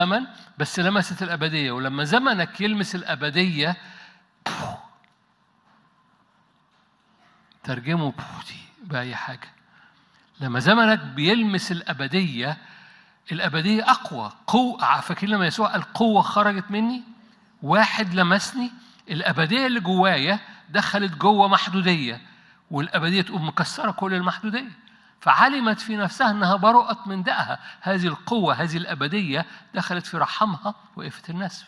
زمن بس لمست الأبدية ولما زمنك يلمس الأبدية ترجمه دي بأي حاجة لما زمنك بيلمس الأبدية الأبدية أقوى قوة فاكرين لما يسوع قال قوة خرجت مني واحد لمسني الأبدية اللي جوايا دخلت جوه محدودية والأبدية تقوم مكسرة كل المحدودية فعلمت في نفسها أنها برؤت من دقها هذه القوة هذه الأبدية دخلت في رحمها وقفت النسف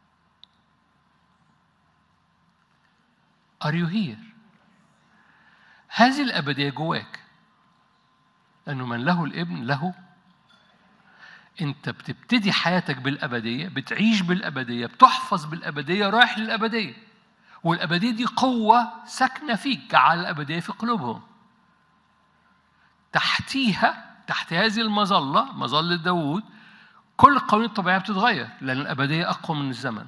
Are you here؟ هذه الأبدية جواك لأنه من له الابن له أنت بتبتدي حياتك بالأبدية بتعيش بالأبدية بتحفظ بالأبدية رايح للأبدية والأبدية دي قوة ساكنة فيك جعل الأبدية في قلوبهم تحتيها تحت هذه المظلة مظلة داوود كل القوانين الطبيعية بتتغير لأن الأبدية أقوى من الزمن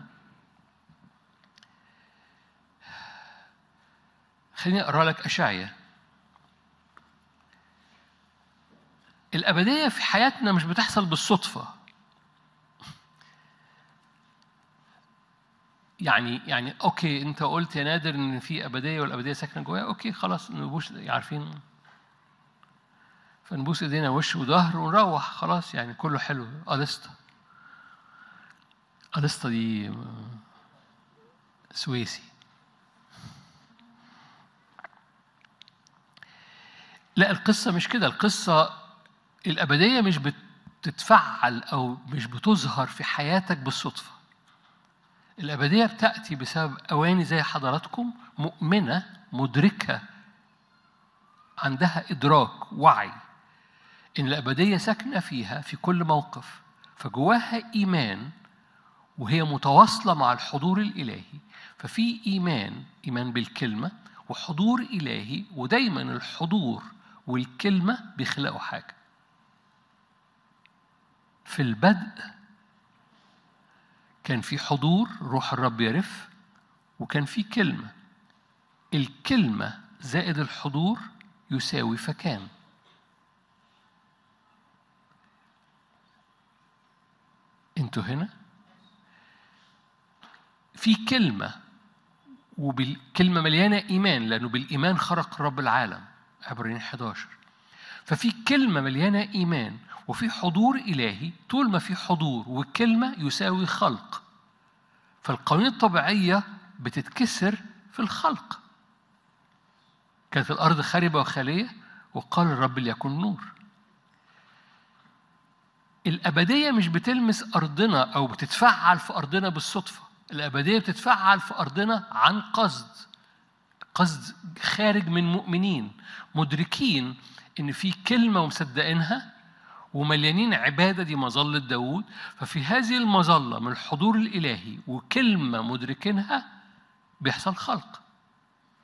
خليني أقرأ لك أشعية الأبدية في حياتنا مش بتحصل بالصدفة يعني يعني اوكي انت قلت يا نادر ان في ابديه والابديه ساكنه جوايا اوكي خلاص نبوس عارفين فنبوس ايدينا وش وظهر ونروح خلاص يعني كله حلو الستا الستا دي سويسي لا القصة مش كده القصة الأبدية مش بتتفعل أو مش بتظهر في حياتك بالصدفة الأبدية بتأتي بسبب أواني زي حضراتكم مؤمنة مدركة عندها إدراك وعي إن الأبدية ساكنة فيها في كل موقف فجواها إيمان وهي متواصلة مع الحضور الإلهي ففي إيمان إيمان بالكلمة وحضور إلهي ودايما الحضور والكلمة بيخلقوا حاجة في البدء كان في حضور روح الرب يرف وكان في كلمة الكلمة زائد الحضور يساوي فكان انتوا هنا في كلمة وبالكلمة مليانة إيمان لأنه بالإيمان خرق رب العالم عبرين 11 ففي كلمة مليانة إيمان وفي حضور إلهي طول ما في حضور وكلمة يساوي خلق فالقوانين الطبيعية بتتكسر في الخلق كانت الأرض خاربة وخالية وقال الرب ليكن نور الأبدية مش بتلمس أرضنا أو بتتفعل في أرضنا بالصدفة الأبدية بتتفعل في أرضنا عن قصد قصد خارج من مؤمنين مدركين إن في كلمة ومصدقينها ومليانين عبادة دي مظلة داوود ففي هذه المظلة من الحضور الإلهي وكلمة مدركينها بيحصل خلق